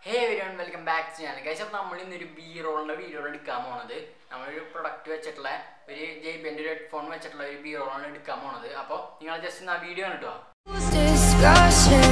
Hey everyone welcome back to channel guys അപ്പോൾ നമ്മൾ ഇന്നൊരു ബി റോളിൻ്റെ വീഡിയോ എടുക്കാൻ പോണത് നമ്മളൊരു പ്രൊഡക്റ്റ് വെച്ചിട്ടുള്ള ഒരു ജെ ബി എൻ്റെ ഒരു ഹെഡ്ഫോൺ വെച്ചിട്ടുള്ള ഒരു ബി റോളാണ് എടുക്കാൻ പോണത് അപ്പോൾ നിങ്ങൾ ജസ്റ്റ് ആ വീഡിയോ കണ്ടിട്ടോ discussion.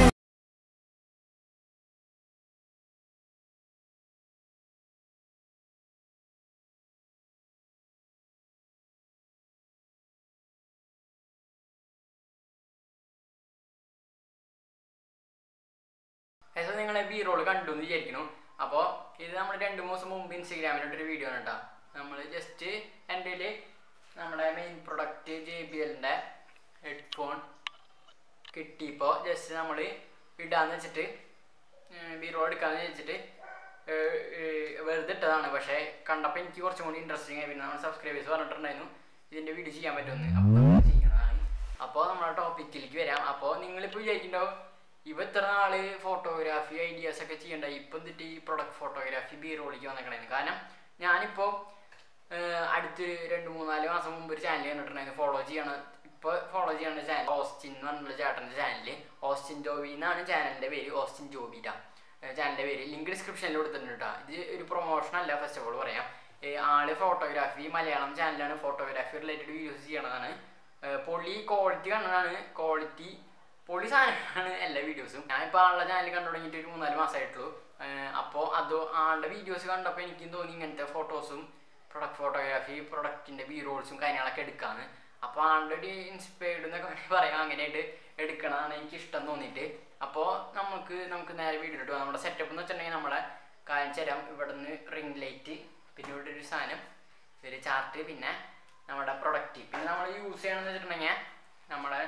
ഗൈസ് നിങ്ങളെ ബി റോൾ കണ്ടു എന്ന് വിചാരിക്കുന്നു അപ്പോൾ ഇത് നമ്മൾ രണ്ട് മൂന്ന് ദിവസം മുമ്പ് ഇൻസ്റ്റഗ്രാമിലിട്ടൊരു വീഡിയോ ആണ് കേട്ടോ നമ്മൾ ജസ്റ്റ് എൻ്റെ കയ്യിൽ നമ്മുടെ മെയിൻ പ്രൊഡക്റ്റ് ജെ ബി എല്ലിൻ്റെ ഹെഡ്ഫോൺ കിട്ടിയപ്പോൾ ജസ്റ്റ് നമ്മൾ ഇടാന്ന് വെച്ചിട്ട് ബി റോൾ എടുക്കാന്ന് വെച്ചിട്ട് ഏർ, ഏർ, വെറുതെ ഇട്ടതാണ് പക്ഷേ കണ്ടപ്പോൾ എനിക്ക് കുറച്ചും കൂടി ഇൻട്രസ്റ്റിംഗ് ആയി പിന്നെ നമ്മൾ സബ്സ്ക്രൈബേഴ്സ് പറഞ്ഞിട്ടുണ്ടായിരുന്നു ഇതിൻ്റെ വീഡിയോ ചെയ്യാൻ പറ്റുമെന്ന് അപ്പോൾ നമ്മൾ ചെയ്യണതാണ് അപ്പോൾ നമ്മുടെ ടോപ്പിക്കിലേക്ക് വരാം അപ്പോൾ നിങ്ങളിപ്പോൾ വിചാരിക്കുന്നുണ്ടാവും ഇവ ഇത്ര നാള് ഫോട്ടോഗ്രാഫി ഐഡിയാസ് ഒക്കെ ചെയ്യണ്ട ഇപ്പം എന്നിട്ട് ഈ പ്രൊഡക്റ്റ് ഫോട്ടോഗ്രാഫി ബി റോളിലേക്ക് വന്നേക്കണേന്ന് കാരണം ഞാനിപ്പോൾ അടുത്ത് രണ്ട് മൂന്നാല് മാസം മുമ്പ് ഒരു ചാനൽ കണ്ടിട്ടുണ്ടായിരുന്നു ഫോളോ ചെയ്യണ ഇപ്പോൾ ഫോളോ ചെയ്യണ ചാനൽ ഓസ്റ്റിൻ എന്ന് പറഞ്ഞുള്ള ചേട്ടൻ്റെ ചാനൽ ഓസ്റ്റിൻ ജോബി എന്നാണ് ചാനലിൻ്റെ പേര് ഓസ്റ്റിൻ ജോബിയുടെ ചാനലിൻ്റെ പേര് ലിങ്ക് ഡിസ്ക്രിപ്ഷനിൽ കൊടുത്തിട്ടുണ്ട് കേട്ടോ ഇത് ഒരു പ്രൊമോഷൻ അല്ല ഫസ്റ്റ് ഓഫ് ഓൾ പറയാം ഏ, ആള് ഫോട്ടോഗ്രാഫി മലയാളം ചാനലാണ് ഫോട്ടോഗ്രാഫി റിലേറ്റഡ് വീഡിയോസ് ചെയ്യണതാണ് ഏ, പൊളി ക്വാളിറ്റി കണ്ടതാണ് ക്വാളിറ്റി പൊളി സാധനമാണ് എല്ലാ വീഡിയോസും ഞാനിപ്പോൾ ആളുടെ ചാനൽ കണ്ടു തുടങ്ങിയിട്ട് ഒരു മൂന്നാല് മാസമായിട്ടുള്ളൂ അപ്പോൾ അത് ആളുടെ വീഡിയോസ് കണ്ടപ്പോൾ എനിക്കും തോന്നി ഇങ്ങനത്തെ ഫോട്ടോസും പ്രൊഡക്റ്റ് ഫോട്ടോഗ്രാഫി പ്രൊഡക്റ്റിൻ്റെ ബി റോൾസും കാര്യങ്ങളൊക്കെ എടുക്കാന്ന് അപ്പോൾ ആളുടെ ഒരു ഇൻസ്പയർഡ് എന്നൊക്കെ വേണമെങ്കിൽ പറയാം അങ്ങനെയായിട്ട് എടുക്കണതാണ് എനിക്ക് ഇഷ്ടം തോന്നിയിട്ട് അപ്പോൾ നമുക്ക് നമുക്ക് നേരെ വീഡിയോ ഇട്ട് പോകാം നമ്മുടെ സെറ്റപ്പ് എന്ന് വെച്ചിട്ടുണ്ടെങ്കിൽ നമ്മുടെ കാണിച്ചു തരാം ഇവിടെ നിന്ന് റിംഗ് ലൈറ്റ് പിന്നെ ഇവിടെ ഒരു സാധനം ഒരു ചാർട്ട് പിന്നെ നമ്മുടെ പ്രൊഡക്റ്റ് പിന്നെ നമ്മൾ യൂസ് ചെയ്യണമെന്ന് വെച്ചിട്ടുണ്ടെങ്കിൽ നമ്മുടെ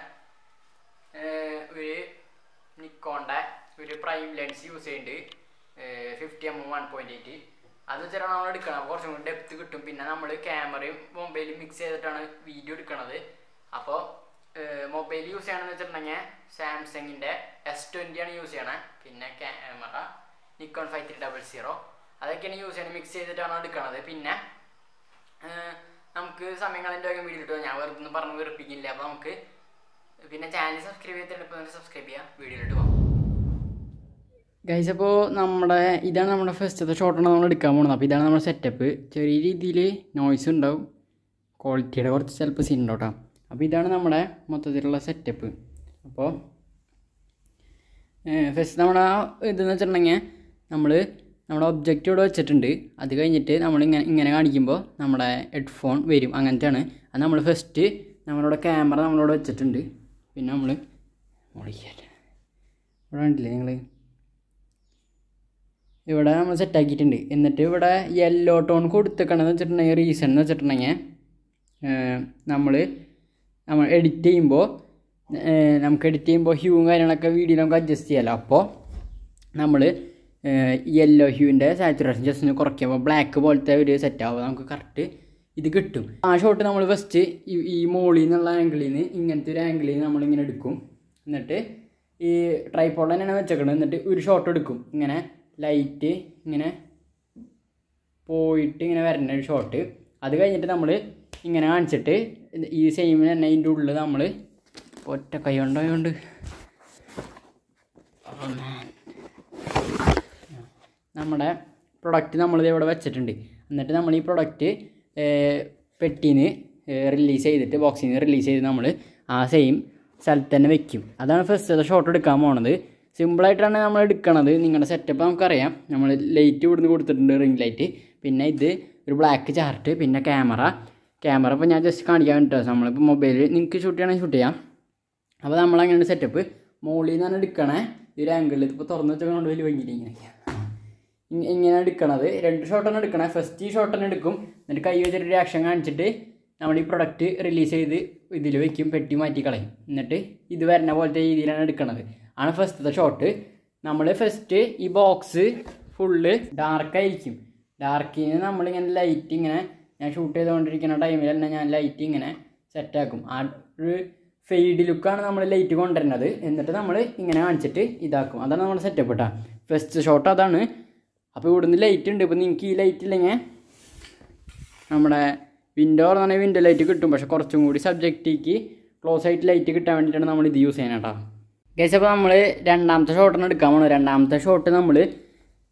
ഏർ ഒരു നിക്കോണ്ട ഒരു പ്രൈം ലെൻസ് യൂസ് ചെയ്യുന്നുണ്ട് fifty M one point eight അത് വെച്ചിട്ടാണ് നമ്മൾ എടുക്കണം അപ്പോൾ കുറച്ചും കൂടി ഡെപ്ത് കിട്ടും പിന്നെ നമ്മൾ ക്യാമറയും മൊബൈലും മിക്സ് ചെയ്തിട്ടാണ് വീഡിയോ എടുക്കണത് അപ്പോൾ മൊബൈൽ യൂസ് ചെയ്യണമെന്ന് വെച്ചിട്ടുണ്ടെങ്കിൽ സാംസങ്ങിൻ്റെ എസ് ട്വൻറ്റി ആണ് യൂസ് ചെയ്യണത് പിന്നെ camera Nikon five three double zero അതൊക്കെയാണ് യൂസ് ചെയ്യണത് മിക്സ് ചെയ്തിട്ടാണ് എടുക്കണത് പിന്നെ ഏർ നമുക്ക് സമയങ്ങളിൻ്റെ ഒക്കെ വീഡിയോ കിട്ടുമോ ഞാൻ വെറുതെ ഒന്നും പറഞ്ഞ് വെറുപ്പിക്കില്ല അപ്പോൾ നമുക്ക് പിന്നെ ചാനൽ സബ്സ്ക്രൈബ് ചെയ്തിട്ട് സബ്സ്ക്രൈബ് ചെയ്യാം വീഡിയോയിലോട്ട് പോകാം ഗൈസ് അപ്പോൾ നമ്മുടെ ഇതാണ് നമ്മുടെ ഫസ്റ്റത്തെ ഷോട്ടാണ് നമ്മൾ എടുക്കാൻ പോകുന്നത് അപ്പോൾ ഇതാണ് നമ്മുടെ സെറ്റപ്പ് ചെറിയ രീതിയിൽ നോയ്സ് ഉണ്ടാവും ക്വാളിറ്റിയുടെ കുറച്ച് ചിലപ്പോൾ സീൻ ഉണ്ടാവും കേട്ടോ അപ്പോൾ ഇതാണ് നമ്മുടെ മൊത്തത്തിലുള്ള സെറ്റപ്പ് അപ്പോൾ ഫസ്റ്റ് നമ്മുടെ ആ ഇതെന്ന് വെച്ചിട്ടുണ്ടെങ്കിൽ നമ്മൾ നമ്മുടെ ഒബ്ജക്റ്റ് ഇവിടെ വെച്ചിട്ടുണ്ട് അത് കഴിഞ്ഞിട്ട് നമ്മൾ ഇങ്ങനെ ഇങ്ങനെ കാണിക്കുമ്പോൾ നമ്മുടെ ഹെഡ്ഫോൺ വരും അങ്ങനത്തെയാണ് അത് നമ്മൾ ഫസ്റ്റ് നമ്മളിവിടെ ക്യാമറ നമ്മളിവിടെ വെച്ചിട്ടുണ്ട് പിന്നെ നമ്മൾ ഇവിടെ കണ്ടില്ലേ നിങ്ങൾ ഇവിടെ നമ്മൾ സെറ്റാക്കിയിട്ടുണ്ട് എന്നിട്ട് ഇവിടെ യെല്ലോ ടോൺ കൊടുത്തേക്കണമെന്ന് വെച്ചിട്ടുണ്ടെങ്കിൽ റീസൺ എന്ന് വെച്ചിട്ടുണ്ടെങ്കിൽ നമ്മൾ നമ്മൾ എഡിറ്റ് ചെയ്യുമ്പോൾ നമുക്ക് എഡിറ്റ് ചെയ്യുമ്പോൾ ഹ്യൂവും കാര്യങ്ങളൊക്കെ വീഡിയോ നമുക്ക് അഡ്ജസ്റ്റ് ചെയ്യാമല്ലോ അപ്പോൾ നമ്മൾ യെല്ലോ ഹ്യൂവിൻ്റെ സാച്ചുറേഷൻ ജസ്റ്റ് ഒന്ന് കുറയ്ക്കുമ്പോൾ ബ്ലാക്ക് പോലത്തെ ഒരു സെറ്റ് ആവുമ്പോൾ നമുക്ക് കറക്റ്റ് ഇത് കിട്ടും ആ ഷോട്ട് നമ്മൾ ഫസ്റ്റ് ഈ ഈ മോളിൽ നിന്നുള്ള ആംഗിളിൽ നിന്ന് ഇങ്ങനത്തെ ഒരു ആംഗിളിൽ നിന്ന് നമ്മളിങ്ങനെ എടുക്കും എന്നിട്ട് ഈ ട്രൈപ്പോഡ് തന്നെയാണ് വെച്ചേക്കണത് എന്നിട്ട് ഒരു ഷോട്ട് എടുക്കും ഇങ്ങനെ ലൈറ്റ് ഇങ്ങനെ പോയിട്ട് ഇങ്ങനെ വരുന്ന ഒരു ഷോട്ട് അത് കഴിഞ്ഞിട്ട് നമ്മൾ ഇങ്ങനെ കാണിച്ചിട്ട് ഇത് ഈ സെയിം തന്നെ അതിൻ്റെ ഉള്ളിൽ നമ്മൾ ഒറ്റ കൈ കൊണ്ടായതുകൊണ്ട് നമ്മുടെ പ്രൊഡക്റ്റ് നമ്മളിത് ഇവിടെ വെച്ചിട്ടുണ്ട് എന്നിട്ട് നമ്മൾ ഈ പ്രൊഡക്റ്റ് പെട്ടീന്ന് റിലീസ് ചെയ്തിട്ട് ബോക്സിൽ നിന്ന് റിലീസ് ചെയ്ത് നമ്മൾ ആ സെയിം സ്ഥലത്ത് തന്നെ വെക്കും അതാണ് ഫസ്റ്റ് ഷോട്ട് എടുക്കാൻ പോണത് സിമ്പിളായിട്ടാണ് നമ്മൾ എടുക്കണത് നിങ്ങളുടെ സെറ്റപ്പ് നമുക്കറിയാം നമ്മൾ ലൈറ്റ് ഇവിടുന്ന് കൊടുത്തിട്ടുണ്ട് റിംഗ് ലൈറ്റ് പിന്നെ ഇത് ഒരു ബ്ലാക്ക് ചാർട്ട് പിന്നെ ക്യാമറ ക്യാമറ ഇപ്പോൾ ഞാൻ ജസ്റ്റ് കാണിക്കാൻ വേണ്ടിയിട്ടാണ് നമ്മളിപ്പോൾ മൊബൈലിൽ നിങ്ങൾക്ക് ഷൂട്ട് ചെയ്യണമെങ്കിൽ ഷൂട്ട് ചെയ്യാം അപ്പോൾ നമ്മളങ്ങനെ സെറ്റപ്പ് മുകളിൽ നിന്നാണ് എടുക്കണേ ഈ ഒരു ആംഗിളിൽ ഇതിപ്പോൾ തുറന്ന് വെച്ചാൽ കൊണ്ട് വലിയ ഭംഗിയില്ല ഇങ്ങനെ ഇ- ഇങ്ങനെ എടുക്കണത് രണ്ട് ഷോട്ടാണ് എടുക്കണത് ഫസ്റ്റ് ഈ ഷോട്ടാണ് എടുക്കും എന്നിട്ട് കൈ വെച്ചിട്ട് ഒരു ആക്ഷൻ കാണിച്ചിട്ട് നമ്മൾ ഈ പ്രൊഡക്റ്റ് റിലീസ് ചെയ്ത് ഇതിൽ വെക്കും പെട്ടി മാറ്റി കളയും എന്നിട്ട് ഇത് വരുന്ന പോലത്തെ രീതിയിലാണ് എടുക്കണത് ആണ് ഫസ്റ്റത്തെ ഷോട്ട് നമ്മൾ ഫസ്റ്റ് ഈ ബോക്സ് ഫുള്ള് ഡാർക്കായിരിക്കും ഡാർക്കിൽ നിന്ന് നമ്മളിങ്ങനെ ലൈറ്റ് ഇങ്ങനെ ഞാൻ ഷൂട്ട് ചെയ്തുകൊണ്ടിരിക്കുന്ന ടൈമിൽ തന്നെ ഞാൻ ലൈറ്റ് ഇങ്ങനെ സെറ്റാക്കും ആ ഒരു ഫെയ്ഡ് ലുക്കാണ് നമ്മൾ ലൈറ്റ് കൊണ്ടുവരുന്നത് എന്നിട്ട് നമ്മൾ ഇങ്ങനെ കാണിച്ചിട്ട് ഇതാക്കും അതാണ് നമ്മുടെ സെറ്റപ്പ് കേട്ടോ ഫസ്റ്റ് ഷോട്ട് അതാണ് അപ്പോൾ ഇവിടുന്ന് ലൈറ്റ് ഉണ്ട് ഇപ്പോൾ നിങ്ങൾക്ക് ഈ ലൈറ്റ് ഇല്ലെങ്കിൽ നമ്മുടെ വിൻഡോ പറഞ്ഞാൽ വിൻഡോ ലൈറ്റ് കിട്ടും പക്ഷെ കുറച്ചും കൂടി സബ്ജക്റ്റിക്ക് ക്ലോസ് ആയിട്ട് ലൈറ്റ് കിട്ടാൻ വേണ്ടിയിട്ടാണ് നമ്മൾ ഇത് യൂസ് ചെയ്യുന്നത് കേട്ടോ ഗൈസ് അപ്പോൾ നമ്മൾ രണ്ടാമത്തെ ഷോട്ടാണ് എടുക്കാൻ പോകുന്നത് രണ്ടാമത്തെ ഷോട്ട് നമ്മൾ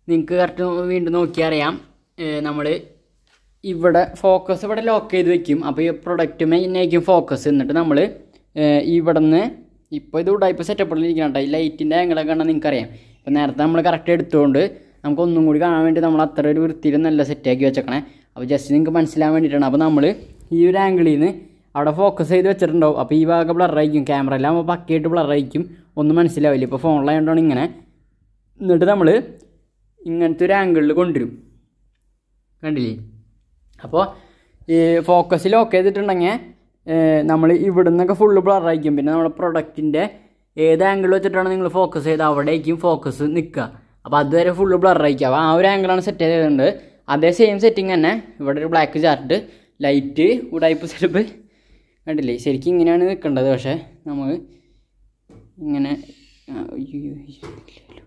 നിങ്ങൾക്ക് കറക്റ്റ് വീണ്ടും നോക്കിയാൽ അറിയാം നമ്മൾ ഇവിടെ ഫോക്കസ് ഇവിടെ ലോക്ക് ചെയ്ത് വെക്കും അപ്പോൾ ഈ പ്രൊഡക്റ്റ് മെയിനായിരിക്കും ഫോക്കസ് എന്നിട്ട് നമ്മൾ ഇവിടെ നിന്ന് ഇപ്പോൾ ഇത് ഉടായ്പ സെറ്റപ്പിൽ ഇരിക്കണം കേട്ടോ ഈ ലൈറ്റിൻ്റെ ആംഗിളൊക്കെ കണ്ടാൽ നിങ്ങൾക്ക് അറിയാം ഇപ്പോൾ നേരത്തെ നമ്മൾ കറക്റ്റ് എടുത്തുകൊണ്ട് നമുക്ക് ഒന്നും കൂടി കാണാൻ വേണ്ടി നമ്മൾ അത്ര ഒരു വൃത്തിയിൽ നല്ല സെറ്റാക്കി വെച്ചേക്കണേ അപ്പോൾ ജസ്റ്റ് നിങ്ങൾക്ക് മനസ്സിലാൻ വേണ്ടിയിട്ടാണ് അപ്പോൾ നമ്മൾ ഈ ഒരു ആംഗിളിൽ നിന്ന് അവിടെ ഫോക്കസ് ചെയ്ത് വെച്ചിട്ടുണ്ടാവും അപ്പോൾ ഈ ഭാഗം ബ്ലറായിരിക്കും ക്യാമറയിലാകുമ്പോൾ പക്കയായിട്ട് ബ്ലറായിരിക്കും ഒന്നും മനസ്സിലാവില്ല ഇപ്പോൾ ഫോണിലായതുകൊണ്ടാണ് ഇങ്ങനെ എന്നിട്ട് നമ്മൾ ഇങ്ങനത്തെ ഒരു ആംഗിളിൽ കൊണ്ടുവരും കണ്ടില്ലേ അപ്പോൾ ഈ ഫോക്കസ് ലോക്ക് ചെയ്തിട്ടുണ്ടെങ്കിൽ നമ്മൾ ഇവിടെ നിന്നൊക്കെ ഫുള്ള് ബ്ലറായിരിക്കും പിന്നെ നമ്മുടെ പ്രൊഡക്റ്റിൻ്റെ ഏത് ആംഗിൾ വെച്ചിട്ടാണ് നിങ്ങൾ ഫോക്കസ് ചെയ്ത് അവിടേക്കും ഫോക്കസ് നിൽക്കുക അപ്പോൾ അതുവരെ ഫുള്ള് ബ്ലറായിരിക്കും അപ്പോൾ ആ ഒരു ആംഗിളാണ് സെറ്റ് ചെയ്തിട്ടുണ്ട് അതേ സെയിം സെറ്റിങ് തന്നെ ഇവിടെ ഒരു ബ്ലാക്ക് ചാർട്ട് ലൈറ്റ് ഉടായ്പ സെറ്റപ്പ് കണ്ടില്ലേ ശരിക്കും ഇങ്ങനെയാണ് നിൽക്കേണ്ടത് പക്ഷേ നമ്മൾ ഇങ്ങനെ ആ, അയ്യോ, അയ്യോ, ഇല്ലല്ലോ.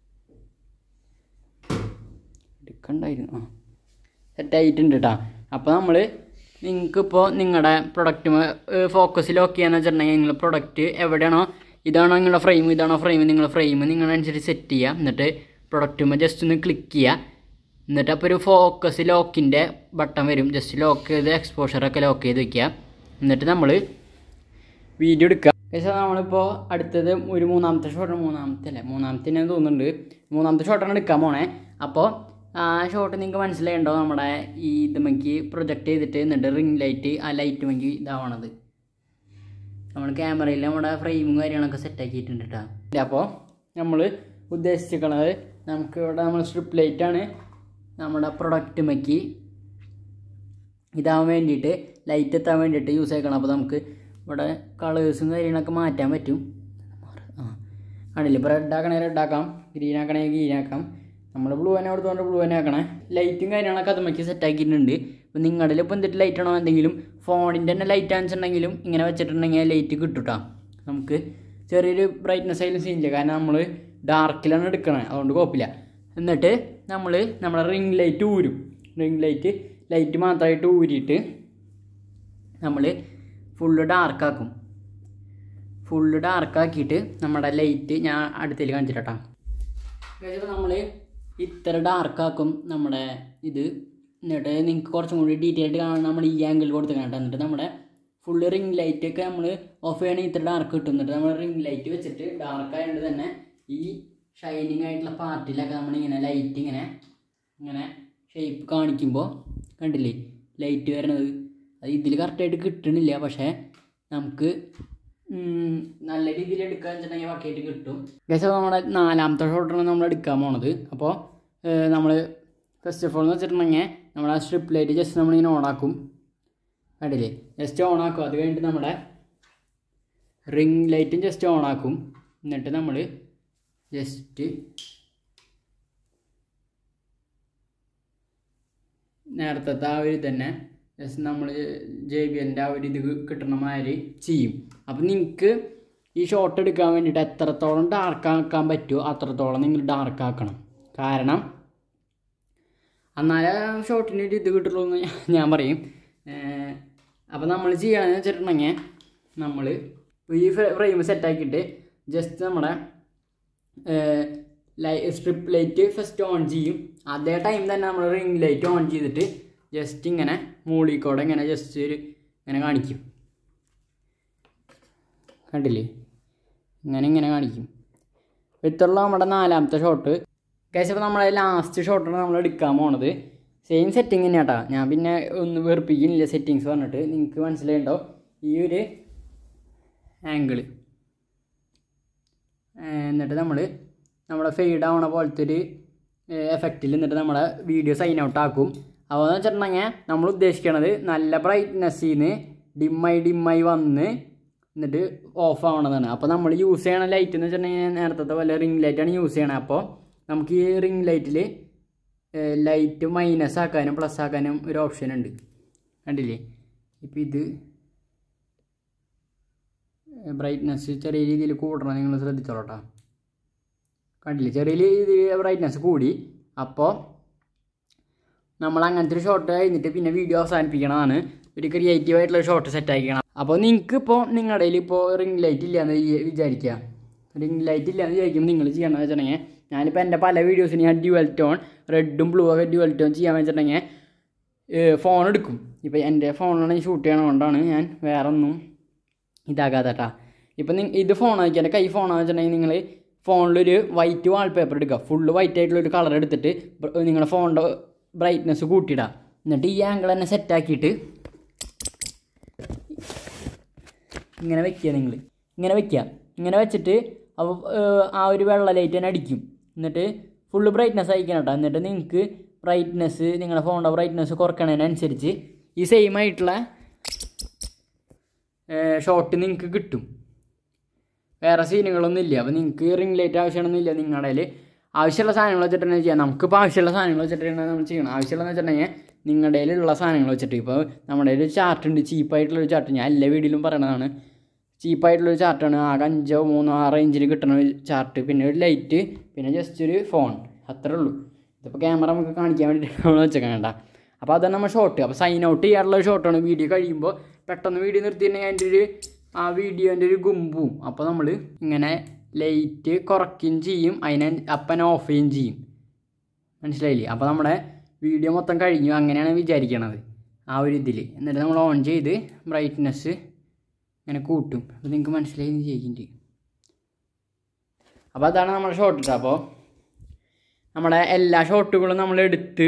എടുക്കണ്ടായിരുന്നു ആ സെറ്റ് ആയിട്ടുണ്ട് കേട്ടോ അപ്പോൾ നമ്മൾ നിങ്ങൾക്കിപ്പോൾ നിങ്ങളുടെ പ്രൊഡക്റ്റ് ഫോക്കസ് ലോക്ക് ചെയ്യാന്ന് വെച്ചിട്ടുണ്ടെങ്കിൽ നിങ്ങൾ പ്രൊഡക്റ്റ് എവിടെയാണോ ഇതാണോ നിങ്ങളുടെ ഫ്രെയിം ഇതാണോ ഫ്രെയിം നിങ്ങൾ ഫ്രെയിം നിങ്ങളനുസരിച്ച് സെറ്റ് ചെയ്യുക എന്നിട്ട് പ്രൊഡക്റ്റുമ്പോൾ ജസ്റ്റ് ഒന്ന് ക്ലിക്ക് ചെയ്യുക എന്നിട്ട് അപ്പോൾ ഒരു ഫോക്കസ് ലോക്കിൻ്റെ ബട്ടൺ വരും ജസ്റ്റ് ലോക്ക് ചെയ്ത് എക്സ്പോഷറൊക്കെ ലോക്ക് ചെയ്ത് വെക്കുക എന്നിട്ട് നമ്മൾ വീഡിയോ എടുക്കുക പക്ഷേ നമ്മളിപ്പോൾ അടുത്തത് ഒരു മൂന്നാമത്തെ ഷോട്ട് മൂന്നാമത്തെ അല്ലേ മൂന്നാമത്തെ ഞാൻ തോന്നുന്നുണ്ട് മൂന്നാമത്തെ ഷോട്ടാണ് എടുക്കാൻ പോണേ അപ്പോൾ ആ ഷോട്ട് നിങ്ങൾക്ക് മനസ്സിലായിണ്ടോ നമ്മുടെ ഈ ഇതുമക്ക് പ്രൊജക്റ്റ് ചെയ്തിട്ട് എന്നിട്ട് റിംഗ് ലൈറ്റ് ആ ലൈറ്റ് മക്ക് ഇതാവണത് നമ്മൾ ക്യാമറയിൽ നമ്മുടെ ഫ്രെയിമും കാര്യങ്ങളൊക്കെ സെറ്റ് ആക്കിയിട്ടുണ്ട് കേട്ടോ അപ്പോൾ നമ്മൾ ഉദ്ദേശിച്ചിരിക്കണത് നമുക്ക് ഇവിടെ നമ്മൾ സ്ട്രിപ്പ് ലൈറ്റാണ് നമ്മുടെ പ്രൊഡക്റ്റ് മക്ക് ഇതാവാൻ വേണ്ടിയിട്ട് ലൈറ്റ് എത്താൻ വേണ്ടിയിട്ട് യൂസ് ആക്കണം അപ്പോൾ നമുക്ക് ഇവിടെ കളേഴ്സും കാര്യങ്ങളൊക്കെ മാറ്റാൻ പറ്റും ആ ആണില്ല ഇപ്പോൾ റെഡ് ആക്കണേ റെഡ് ആക്കാം ഗ്രീൻ ആക്കണേ ഗ്രീൻ ആക്കാം നമ്മൾ ബ്ലൂ തന്നെ കൊടുത്തോണ്ട് ബ്ലൂ തന്നെ ആക്കണേ ലൈറ്റും കാര്യങ്ങളൊക്കെ അതുമ്മക്ക് സെറ്റ് ആക്കിയിട്ടുണ്ട് ഇപ്പോൾ നിങ്ങളുടെ ഇപ്പോൾ എന്തിട്ട് ലൈറ്റ് ആണോ എന്തെങ്കിലും ഫോണിൻ്റെ തന്നെ ലൈറ്റ് ആണെന്നുണ്ടെങ്കിലും ഇങ്ങനെ വെച്ചിട്ടുണ്ടെങ്കിൽ ലൈറ്റ് കിട്ടും കേട്ടോ നമുക്ക് ചെറിയൊരു ബ്രൈറ്റ്നസ് ആയാലും സീനില്ല കാരണം നമ്മൾ ഡാർക്കിലാണ് എടുക്കണത് അതുകൊണ്ട് കുഴപ്പമില്ല എന്നിട്ട് നമ്മൾ നമ്മുടെ റിംഗ് ലൈറ്റ് ഊരും റിംഗ് ലൈറ്റ് ലൈറ്റ് മാത്രമായിട്ട് ഊരിയിട്ട് നമ്മൾ ഫുള്ള് ഡാർക്കാക്കും ഫുള്ള് ഡാർക്കാക്കിയിട്ട് നമ്മുടെ ലൈറ്റ് ഞാൻ അടുത്തേക്ക് കാണിച്ചിട്ടാ ഇപ്പോൾ നമ്മൾ ഇത്ര ഡാർക്കാക്കും നമ്മുടെ ഇത് എന്നിട്ട് നിങ്ങൾക്ക് കുറച്ചും കൂടി ഡീറ്റെയിൽ ആയിട്ട് കാണാൻ നമ്മൾ ഈ ആംഗിൾ കൊടുത്തേക്കണം കേട്ടോ എന്നിട്ട് നമ്മുടെ ഫുള്ള് റിംഗ് ലൈറ്റ് ഒക്കെ നമ്മൾ ഓഫ് ചെയ്യണമെങ്കിൽ ഇത്ര ഡാർക്ക് കിട്ടും എന്നിട്ട് നമ്മൾ റിംഗ് ലൈറ്റ് വെച്ചിട്ട് ഡാർക്ക് ആയതുകൊണ്ട് തന്നെ ഈ ഷൈനിങ് ആയിട്ടുള്ള പാർട്ടിലൊക്കെ നമ്മളിങ്ങനെ ലൈറ്റ് ഇങ്ങനെ ഇങ്ങനെ ഷേപ്പ് കാണിക്കുമ്പോൾ കണ്ടില്ലേ ലൈറ്റ് വരണത് അത് ഇതിൽ കറക്റ്റായിട്ട് കിട്ടണില്ല പക്ഷേ നമുക്ക് ഉം, നല്ല രീതിയിൽ എടുക്കാൻ വെച്ചിട്ടുണ്ടെങ്കിൽ ബാക്കിയായിട്ട് കിട്ടും ഗൈസ് അപ്പോൾ നമ്മുടെ നാലാമത്തെ ഷോട്ടാണ് നമ്മൾ എടുക്കാൻ പോണത് അപ്പോൾ നമ്മൾ ഫസ്റ്റ് ഓഫ് ഓൾ എന്ന് വെച്ചിട്ടുണ്ടെങ്കിൽ നമ്മൾ ആ സ്ട്രിപ്പ് ലൈറ്റ് ജസ്റ്റ് നമ്മളിങ്ങനെ ഓണാക്കും കണ്ടില്ലേ ജസ്റ്റ് ഓണാക്കും അത് കഴിഞ്ഞിട്ട് നമ്മുടെ റിംഗ് ലൈറ്റും ജസ്റ്റ് ഓണാക്കും എന്നിട്ട് നമ്മൾ ജസ്റ്റ് നേരത്തെ ആ ഒരു തന്നെ ജസ്റ്റ് നമ്മൾ ജെ ബി എൻ്റെ ആ ഒരു ഇത് കിട്ടണ മാതിരി ചെയ്യും അപ്പം നിങ്ങൾക്ക് ഈ ഷോട്ട് എടുക്കാൻ വേണ്ടിയിട്ട് എത്രത്തോളം ഡാർക്ക് ആക്കാൻ പറ്റുമോ അത്രത്തോളം നിങ്ങൾ ഡാർക്ക് ആക്കണം കാരണം എന്നാലേ ഷോട്ടിന് ഒരു ഇത് കിട്ടുള്ളൂ എന്ന് ഞാൻ- ഞാൻ പറയും അപ്പം നമ്മൾ ചെയ്യണമെന്ന് വെച്ചിട്ടുണ്ടെങ്കിൽ നമ്മൾ ഈ ഫ്രെയിം സെറ്റാക്കിയിട്ട് ജസ്റ്റ് നമ്മുടെ ലൈ സ്ട്രിപ്പ് ലൈറ്റ് ഫസ്റ്റ് ഓൺ ചെയ്യും അതേ ടൈം തന്നെ നമ്മൾ റിംഗ് ലൈറ്റ് ഓൺ ചെയ്തിട്ട് ജസ്റ്റ് ഇങ്ങനെ മൂളിക്കോടെ ഇങ്ങനെ ജസ്റ്റ് ഒരു ഇങ്ങനെ കാണിക്കും കണ്ടില്ലേ ഇങ്ങനെ ഇങ്ങനെ കാണിക്കും ഇത്രയുള്ള നമ്മുടെ നാലാമത്തെ ഷോട്ട് കഴിച്ചപ്പോൾ അപ്പോൾ നമ്മുടെ ലാസ്റ്റ് ഷോട്ടാണ് നമ്മൾ എടുക്കാൻ പോണത് സെയിം സെറ്റിങ് തന്നെ കേട്ടോ ഞാൻ പിന്നെ ഒന്ന് വെറുപ്പിക്കുന്നില്ല സെറ്റിങ്സ് പറഞ്ഞിട്ട് നിങ്ങൾക്ക് മനസ്സിലായിട്ടോ ഈ ഒരു ആംഗിള് എന്നിട്ട് നമ്മൾ നമ്മുടെ ഫെയ്ഡ് ആവണ പോലത്തെ ഒരു എഫക്റ്റിൽ എന്നിട്ട് നമ്മുടെ വീഡിയോ സൈൻ ഔട്ട് ആക്കും അപ്പോൾ എന്ന് വെച്ചിട്ടുണ്ടെങ്കിൽ നമ്മൾ ഉദ്ദേശിക്കണത് നല്ല ബ്രൈറ്റ്നെസ്സിൽ നിന്ന് ഡിമ്മായി ഡിമ്മായി വന്ന് എന്നിട്ട് ഓഫ് ആവണതാണ് അപ്പോൾ നമ്മൾ യൂസ് ചെയ്യണ ലൈറ്റ് എന്ന് വെച്ചിട്ടുണ്ടെങ്കിൽ നേരത്തെ പോലെ റിംഗ് ലൈറ്റാണ് യൂസ് ചെയ്യണത് അപ്പോൾ നമുക്ക് ഈ റിംഗ് ലൈറ്റിൽ ലൈറ്റ് മൈനസ് ആക്കാനും പ്ലസ് ആക്കാനും ഒരു ഓപ്ഷൻ ഉണ്ട് കണ്ടില്ലേ ഇപ്പോൾ ഇത് ബ്രൈറ്റ്നസ് ചെറിയ രീതിയിൽ കൂടണം നിങ്ങൾ ശ്രദ്ധിച്ചോളട്ടോ കണ്ടില്ലേ ചെറിയ രീതിയിൽ ബ്രൈറ്റ്നസ് കൂടി അപ്പോൾ നമ്മൾ അങ്ങനത്തെ ഒരു ഷോട്ട് കഴിഞ്ഞിട്ട് പിന്നെ വീഡിയോ അവസാനിപ്പിക്കണതാണ് ഒരു ക്രിയേറ്റീവ് ആയിട്ടുള്ള ഷോട്ട് സെറ്റ് ആക്കിക്കണം അപ്പോൾ നിങ്ങൾക്ക് ഇപ്പോൾ നിങ്ങളുടെ കയ്യിൽ ഇപ്പോൾ റിംഗ് ലൈറ്റ് ഇല്ലയെന്ന് വിചാരിക്കുക റിംഗ് ലൈറ്റ് ഇല്ലയെന്ന് വിചാരിക്കുമ്പോൾ നിങ്ങൾ ചെയ്യണമെന്ന് വെച്ചിട്ടുണ്ടെങ്കിൽ ഞാനിപ്പോൾ എൻ്റെ പല വീഡിയോസിന് ഞാൻ ഡ്യുവൽ ടോൺ റെഡും ബ്ലൂ ഒക്കെ ഡ്യുവൽ ടോൺ ചെയ്യാൻ വെച്ചിട്ടുണ്ടെങ്കിൽ ഫോൺ എടുക്കും ഇപ്പോൾ എൻ്റെ ഫോണിലാണ് ഷൂട്ട് ചെയ്യണതുകൊണ്ടാണ് ഞാൻ വേറെ ഒന്നും ഇതാകാതെ കേട്ടാ ഇപ്പം നി ഇത് ഫോൺ ആക്കി എൻ്റെ കൈ ഫോൺ വെച്ചിട്ടുണ്ടെങ്കിൽ നിങ്ങൾ ഫോണിലൊരു വൈറ്റ് വാൾപേപ്പർ എടുക്കുക ഫുള്ള് വൈറ്റ് ആയിട്ടുള്ള ഒരു കളർ എടുത്തിട്ട് ബ- നിങ്ങളുടെ ഫോണിൻ്റെ ബ്രൈറ്റ്നസ് കൂട്ടിയിടുക എന്നിട്ട് ഈ ആംഗിൾ തന്നെ സെറ്റാക്കിയിട്ട് ഇങ്ങനെ വെക്കുക നിങ്ങൾ ഇങ്ങനെ വെക്കുക ഇങ്ങനെ വെച്ചിട്ട് അപ്പോൾ ആ ഒരു വെള്ള ലൈറ്റ് തന്നെ അടിക്കും എന്നിട്ട് ഫുള്ള് ബ്രൈറ്റ്നസ് അയക്കണം കേട്ടോ എന്നിട്ട് നിങ്ങൾക്ക് ബ്രൈറ്റ്നസ് നിങ്ങളുടെ ഫോണിൻ്റെ ബ്രൈറ്റ്നസ് കുറക്കണതിനനുസരിച്ച് ഈ സെയിം ആയിട്ടുള്ള ഷോട്ട് നിങ്ങൾക്ക് കിട്ടും വേറെ സീനുകളൊന്നും ഇല്ല അപ്പോൾ നിങ്ങൾക്ക് റിംഗ് ലൈറ്റ് ആവശ്യമാണെന്നില്ല നിങ്ങളുടെ കയ്യിൽ ആവശ്യമുള്ള സാധനങ്ങൾ വെച്ചിട്ടുണ്ടെങ്കിൽ ചെയ്യാം നമുക്കിപ്പോൾ ആവശ്യമുള്ള സാധനങ്ങൾ വെച്ചിട്ടാണ് നമ്മൾ ചെയ്യണം ആവശ്യമുള്ളതെന്ന് വെച്ചിട്ടുണ്ടെങ്കിൽ നിങ്ങളുടെ കയ്യിലുള്ള സാധനങ്ങൾ വെച്ചിട്ട് ഇപ്പോൾ നമ്മുടെ കയ്യിൽ ഒരു ചാർട്ട് ഉണ്ട് ചീപ്പായിട്ടുള്ളൊരു ചാർട്ട് ഞാൻ എല്ലാ വീഡിയോയിലും പറയണതാണ് ചീപ്പായിട്ടുള്ളൊരു ചാർട്ടാണ് ആകെ അഞ്ചോ മൂന്നോ ആ റേഞ്ചിൽ കിട്ടുന്ന ഒരു ചാർട്ട് പിന്നെ ഒരു ലൈറ്റ് പിന്നെ ജസ്റ്റ് ഒരു ഫോൺ അത്രേ ഉള്ളൂ ഇതിപ്പോൾ ക്യാമറ നമുക്ക് കാണിക്കാൻ വേണ്ടിയിട്ട് നമ്മൾ വെച്ചേക്കാൻ വേണ്ട അപ്പോൾ അതാണ് നമ്മൾ ഷോട്ട് അപ്പോൾ സൈൻ ഔട്ട് ചെയ്യാനുള്ള ഒരു ഷോട്ടാണ് വീഡിയോ കഴിയുമ്പോൾ പെട്ടെന്ന് വീഡിയോ നിർത്തിയിട്ടുണ്ടെങ്കിൽ അതിൻ്റെ ഒരു ആ വീഡിയോൻ്റെ ഒരു ഗുമ്പും അപ്പോൾ നമ്മൾ ഇങ്ങനെ ലൈറ്റ് കുറയ്ക്കുകയും ചെയ്യും അതിനെ അപ്പൻ ഓഫ് ചെയ്യുകയും ചെയ്യും മനസ്സിലായില്ലേ അപ്പോൾ നമ്മുടെ വീഡിയോ മൊത്തം കഴിഞ്ഞു അങ്ങനെയാണ് വിചാരിക്കണത് ആ ഒരു ഇതിൽ എന്നിട്ട് നമ്മൾ ഓൺ ചെയ്ത് ബ്രൈറ്റ്നെസ് ഇങ്ങനെ കൂട്ടും അപ്പോൾ നിങ്ങൾക്ക് മനസ്സിലായി എന്ന് ചെയ്യുന്നുണ്ട് അപ്പോൾ അതാണ് നമ്മുടെ ഷോട്ട് കേട്ടോ അപ്പോൾ നമ്മുടെ എല്ലാ ഷോട്ടുകളും നമ്മൾ എടുത്ത്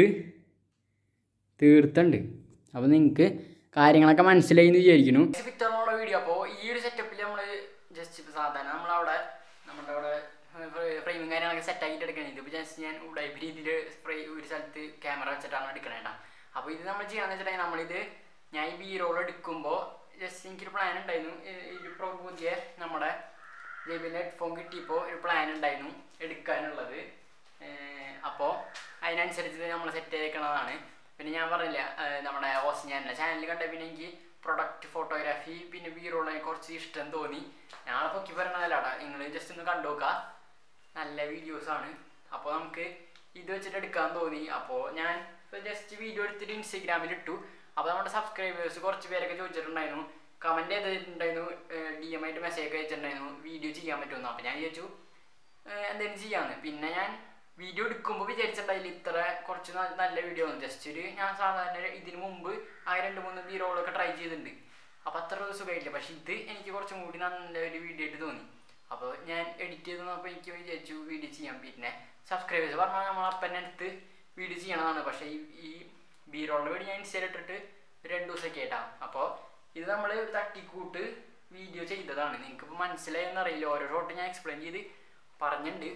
തീർത്തുണ്ട് അപ്പോൾ നിങ്ങൾക്ക് കാര്യങ്ങളൊക്കെ മനസ്സിലായി എന്ന് വിചാരിക്കുന്നു ഇത്തരമുള്ള വീഡിയോ അപ്പോൾ ഈ ഒരു സെറ്റപ്പിൽ നമ്മൾ ജസ്റ്റ് ഇപ്പോൾ സാധാരണ നമ്മളവിടെ നമ്മുടെ അവിടെ ഫ്രെയിമും കാര്യങ്ങളൊക്കെ സെറ്റ് ആക്കിയിട്ട് എടുക്കണം ഇതിപ്പോൾ ജസ്റ്റ് ഞാൻ ഉടായ്പ രീതിയിൽ ഫ്രൈ ഒരു സ്ഥലത്ത് ക്യാമറ വെച്ചിട്ടാണ് എടുക്കണേണ്ട അപ്പോൾ ഇത് നമ്മൾ ചെയ്യണമെന്ന് വെച്ചിട്ടുണ്ടെങ്കിൽ നമ്മളിത് ഞാൻ ഈ ബി റോൾ എടുക്കുമ്പോൾ ജസ്റ്റ് എനിക്കൊരു പ്ലാൻ ഉണ്ടായിരുന്നു ഈ- ഈ പ്രോ പുതിയ നമ്മുടെ ജെബിൻ്റെ ഹെഡ്ഫോൺ കിട്ടിയപ്പോൾ ഒരു പ്ലാൻ ഉണ്ടായിരുന്നു എടുക്കാനുള്ളത് അപ്പോൾ അതിനനുസരിച്ച് നമ്മൾ സെറ്റ് ചെയ്തേക്കണതാണ് പിന്നെ ഞാൻ പറഞ്ഞില്ല ഏഹ് നമ്മുടെ ഓസ് ഞാൻ ചാനൽ കണ്ട പിന്നെ എനിക്ക് പ്രൊഡക്റ്റ് ഫോട്ടോഗ്രാഫി പിന്നെ ബി റോളിനെ കുറച്ച് ഇഷ്ടം തോന്നി ഞാൻ പൊക്കി പറയണതല്ലാടാ നിങ്ങൾ ജസ്റ്റ് ഒന്ന് കണ്ടു നോക്കുക നല്ല വീഡിയോസാണ് അപ്പോൾ നമുക്ക് ഇത് വെച്ചിട്ട് എടുക്കാൻ തോന്നി അപ്പോൾ ഞാൻ ജസ്റ്റ് വീഡിയോ എടുത്തിട്ട് ഇൻസ്റ്റഗ്രാമിൽ ഇട്ടു അപ്പോൾ നമ്മുടെ സബ്സ്ക്രൈബേഴ്സ് കുറച്ച് പേരൊക്കെ ചോദിച്ചിട്ടുണ്ടായിരുന്നു കമൻറ്റ് ചെയ്തിട്ടുണ്ടായിരുന്നു ഡി എം ആയിട്ട് മെസ്സേജ് ഒക്കെ അയച്ചിട്ടുണ്ടായിരുന്നു വീഡിയോ ചെയ്യാൻ പറ്റുമെന്ന് അപ്പോൾ ഞാൻ വിചാരിച്ചു ഏഹ് എന്തെങ്കിലും ചെയ്യാമെന്ന് പിന്നെ ഞാൻ വീഡിയോ എടുക്കുമ്പോൾ വിചാരിച്ചിട്ടുണ്ടായില്ല ഇത്ര കുറച്ച് ന- നല്ല വീഡിയോ ആണ് ജസ്റ്റ് ഒരു ഞാൻ സാധാരണ ഇതിന് മുമ്പ് ആ രണ്ട് മൂന്ന് ബീറോളൊക്കെ ട്രൈ ചെയ്തിട്ടുണ്ട് അപ്പോൾ അത്ര ഒരു സുഖമായില്ല പക്ഷേ ഇത് എനിക്ക് കുറച്ചും കൂടി നല്ല ഒരു വീഡിയോ ആയിട്ട് തോന്നി അപ്പോൾ ഞാൻ എഡിറ്റ് ചെയ്ത് നോക്കുമ്പോൾ എനിക്ക് വിചാരിച്ചു വീഡിയോ ചെയ്യാം പിന്നെ സബ്സ്ക്രൈബേഴ്സ് പറഞ്ഞാൽ നമ്മൾ അപ്പനെ അടുത്ത് വീഡിയോ ചെയ്യണതാണ് പക്ഷേ ഈ ഈ ബീറോളിൻ്റെ വീഡിയോ ഞാൻ ഇൻസ്റ്റയിൽ ഇട്ടിട്ട് രണ്ട് ദിവസമൊക്കെ ആയിട്ടാണ് അപ്പോൾ ഇത് നമ്മൾ തട്ടിക്കൂട്ട് വീഡിയോ ചെയ്തതാണ് നിങ്ങൾക്കിപ്പോൾ മനസ്സിലായെന്ന് അറിയില്ല ഓരോ ഷോട്ട് ഞാൻ എക്സ്പ്ലെയിൻ ചെയ്ത് പറഞ്ഞിട്ടുണ്ട്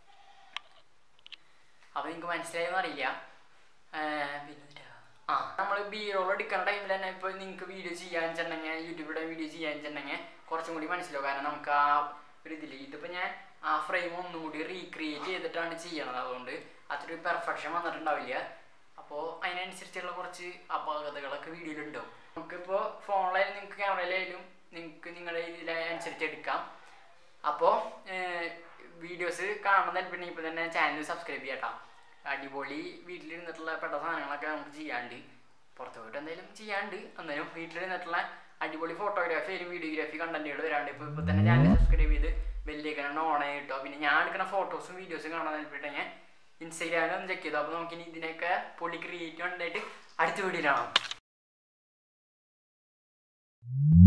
അപ്പോൾ നിങ്ങൾക്ക് മനസ്സിലായെന്ന് അറിയില്ല ഏർ പിന്നെ എന്തുട്ടാ? ആ നമ്മൾ ബി റോൾ എടുക്കുന്ന ടൈമിൽ തന്നെ ഇപ്പോൾ നിങ്ങൾക്ക് വീഡിയോ ചെയ്യാൻ വെച്ചിട്ടുണ്ടെങ്കിൽ യൂട്യൂബിലെ വീഡിയോ ചെയ്യാൻ വെച്ചിട്ടുണ്ടെങ്കിൽ കുറച്ചും കൂടി മനസ്സിലാവും കാരണം നമുക്ക് ആ ഒരു ഇതിൽ ഇതിപ്പോൾ ഞാൻ ആ ഫ്രെയിം ഒന്നും കൂടി റീക്രിയേറ്റ് ചെയ്തിട്ടാണ് ചെയ്യണത് അതുകൊണ്ട് അത്രയും പെർഫെക്ഷൻ വന്നിട്ടുണ്ടാവില്ല അപ്പോൾ അതിനനുസരിച്ചുള്ള കുറച്ച് അപാകതകളൊക്കെ വീഡിയോയിലുണ്ടാവും നമുക്കിപ്പോൾ ഫോണിലായാലും നിങ്ങൾക്ക് ക്യാമറയിലായാലും നിങ്ങൾക്ക് നിങ്ങളുടെ ഇതിനനുസരിച്ച് എടുക്കാം അപ്പോൾ വീഡിയോസ് കാണുന്ന പിന്നെ ഇപ്പോൾ തന്നെ ചാനൽ സബ്സ്ക്രൈബ് ചെയ്യട്ടോ അടിപൊളി വീട്ടിലിരുന്നിട്ടുള്ള പെട്ട സാധനങ്ങളൊക്കെ നമുക്ക് ചെയ്യാണ്ട് പുറത്ത് പോയിട്ട് എന്തെങ്കിലും ചെയ്യാണ്ട് എന്നാലും വീട്ടിലിരുന്നിട്ടുള്ള അടിപൊളി ഫോട്ടോഗ്രാഫി ആയാലും വീഡിയോഗ്രാഫി കണ്ടന്റുകൾ വരാണ്ട് ഇപ്പോൾ ഇപ്പോൾ തന്നെ ചാനൽ സബ്സ്ക്രൈബ് ചെയ്ത് ബെല്ലേക്കണം ഓൺ ആയി കിട്ടോ പിന്നെ ഞാൻ എടുക്കുന്ന ഫോട്ടോസും വീഡിയോസും കാണാൻ താല്പര്യപ്പെട്ടെങ്കിൽ ഇൻസ്റ്റാഗ്രാമിൽ ഒന്ന് ചെക്ക് ചെയ്തു അപ്പോൾ നമുക്കിനി ഇതിനൊക്കെ പൊളി ക്രിയേറ്റ് ഉണ്ടായിട്ട് അടുത്ത വീഡിയോയിലാണ്